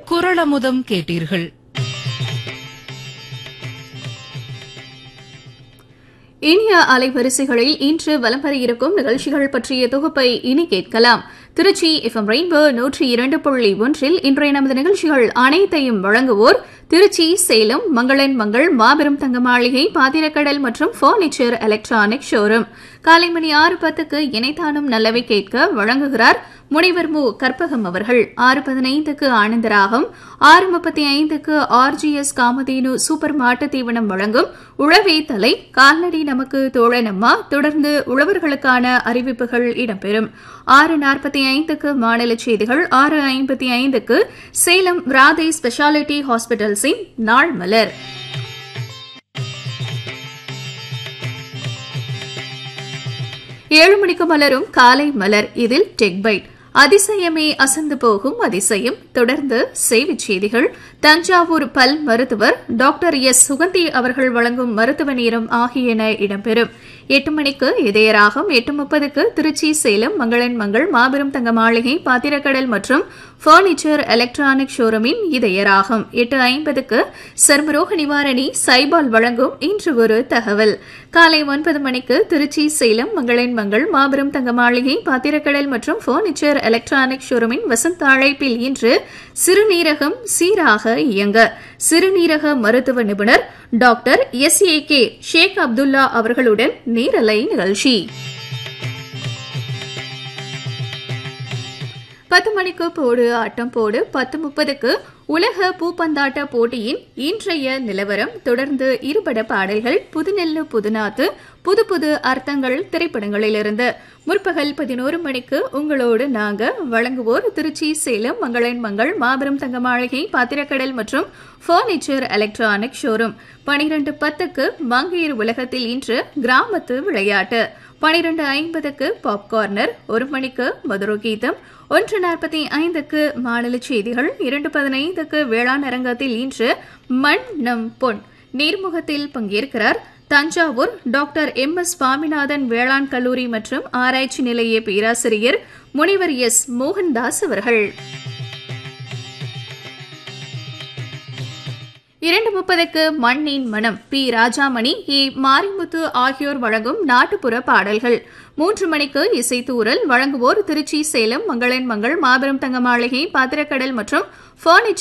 குரளமுதம் கேட்டீர்கள் இனிய அலைவரிசைகளில் இன்று வலம் வர இருக்கும் நிகழ்ச்சிகள் பற்றிய தொகுப்பை இனி கேட்கலாம் திருச்சி எஃப்எம் ரெயின்போ நூற்றி இரண்டு புள்ளி ஒன்றில் இன்றைய நமது நிகழ்ச்சிகள் அனைத்தையும் வழங்குவோர் திருச்சி சேலம் மங்களன் மங்கள் மாபெரும் தங்க மாளிகை பாத்திரக்கடல் மற்றும் பர்னிச்சர் எலக்ட்ரானிக் ஷோரூம் காலை மணி ஆறு பத்துக்கு இணைத்தானும் நல்லவை கேட்க வழங்குகிறார் முனைவர் மு கற்பகம் அவர்கள் ஆறு பதினைந்துக்கு ஆனந்தராகம் ஆறு முப்பத்தி ஐந்துக்கு ஆர்ஜிஎஸ் காமதேனு சூப்பர் மாட்டு தீவனம் வழங்கும் உழவே தலை கால்நடை நமக்கு தோழனம்மா தொடர்ந்து உழவர்களுக்கான அறிவிப்புகள் இடம்பெறும் ஆறு நாற்பத்தி ஐந்துக்கு மாநில செய்திகள் ஆறு ஐம்பத்தி ஐந்துக்கு சேலம் ராதை ஸ்பெஷாலிட்டி ஹாஸ்பிட்டல்ஸின் நாள் மலர் ஏழு மணிக்கு மலரும் காலை மலர் இதில் டெக் பைட் அதிசயமே அசந்து போகும் அதிசயம் தொடர்ந்து செய்திச் செய்திகள் தஞ்சாவூர் பல் மருத்துவர் டாக்டர் எஸ் சுகந்தி அவர்கள் வழங்கும் மருத்துவ நேரம் ஆகியன இடம்பெறும் எட்டு மணிக்கு இதயராகம் எட்டு முப்பதுக்கு திருச்சி சேலம் மங்களன் மங்கள் மாபெரும் தங்க மாளிகை பாத்திரக்கடல் மற்றும் பர்னிச்சர் எலக்ட்ரானிக் ஷோரூமின் இதயராகம் எட்டு ஐம்பதுக்கு சர்மரோக நிவாரணி சைபால் வழங்கும் இன்று ஒரு தகவல் காலை ஒன்பது மணிக்கு திருச்சி சேலம் மங்களன் மங்கள் மாபெரும் தங்க மாளிகை பாத்திரக்கடல் மற்றும் பர்னிச்சர் எலக்ட்ரானிக் ஷோரூமின் வசந்த அழைப்பில் இன்று சிறுநீரகம் சீராக இயங்க சிறுநீரக மருத்துவ நிபுணர் doctor S A K Sheikh Abdullah அவர்களுடன் நேரலை நிகழ்ச்சி பத்து மணிக்கு போடு ஆட்டம் போடு பத்து முப்பதுக்கு உலக பூப்பந்தாட்ட போட்டியின் இன்றைய நிலவரம் தொடர்ந்து இருபட பாடல்கள் புதுநெல்லு புதுநாத்து புது புது அர்த்தங்கள் திரைப்படங்களிலிருந்து முற்பகல் பதினோரு மணிக்கு உங்களோடு நாங்க வழங்குவோர் திருச்சி சேலம் மங்களன் மங்கள் மாபெரும் தங்க மாளிகை பாத்திரக்கடல் மற்றும் பர்னிச்சர் எலக்ட்ரானிக் ஷோரூம் பனிரெண்டு பத்துக்கு மங்கையர் உலகத்தில் இன்று கிராமத்து விளையாட்டு பனிரெண்டு ஐம்பதுக்கு பாப்கார்னர் ஒரு மணிக்கு மதுரை கீதம் ஒன்று நாற்பத்தி ஐந்துக்கு மாநில செய்திகள் இரண்டு பதினைந்துக்கு வேளாண் அரங்கத்தில் இன்று மண் நம் பொன் நேர்முகத்தில் பங்கேற்கிறார் Thanjavur doctor M S Swaminathan வேளாண் கல்லூரி மற்றும் ஆராய்ச்சி நிலைய பேராசிரியர் முனைவர் எஸ் மோகன்தாஸ் அவர்கள் இரண்டு முப்பதுக்கு மண்ணின் மனம் பி ராஜாமணி ஏ மாரிமுத்து ஆகியோர் வழங்கும் நாட்டுப்புற பாடல்கள் மூன்று மணிக்கு இசைத்தூரல் வழங்குவோர் திருச்சி சேலம் மங்களன் மங்கள் மாபெரும் தங்க மாளிகை பாத்திரக்கடல் மற்றும் பர்னிச்சர்